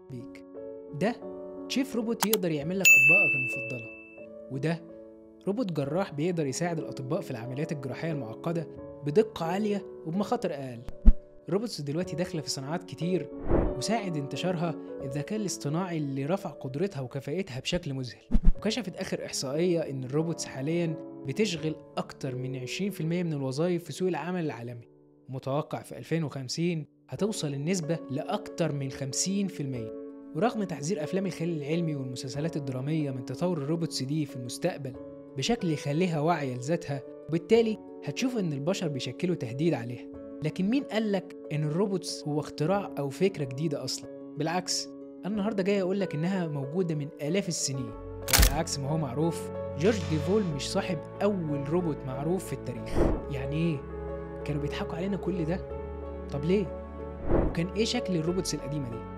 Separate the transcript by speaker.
Speaker 1: بيك ده شيف روبوت يقدر يعمل لك أطباقك المفضلة وده روبوت جراح بيقدر يساعد الأطباء في العمليات الجراحية المعقدة بدقة عالية وبمخاطر أقل الروبوتس دلوقتي داخلة في صناعات كتير وساعد انتشارها الذكاء الاصطناعي اللي رفع قدرتها وكفاءتها بشكل مذهل وكشفت آخر إحصائية إن الروبوتس حاليا بتشغل أكتر من 20% من الوظائف في سوق العمل العالمي متوقع في 2050 هتوصل النسبة لأكتر من 50% ورغم تحذير أفلام الخيال العلمي والمسلسلات الدرامية من تطور الروبوتس دي في المستقبل بشكل يخليها واعية لذاتها وبالتالي هتشوف إن البشر بيشكلوا تهديد عليها لكن مين قالك إن الروبوتس هو اختراع أو فكرة جديدة أصلا بالعكس أنا النهاردة جاي أقولك إنها موجودة من آلاف السنين وعلى عكس ما هو معروف جورج ديفول مش صاحب أول روبوت معروف في التاريخ يعني إيه؟ كانوا بيضحكوا علينا كل ده؟ طب ليه؟ وكان إيه شكل الروبوتس القديمة دي؟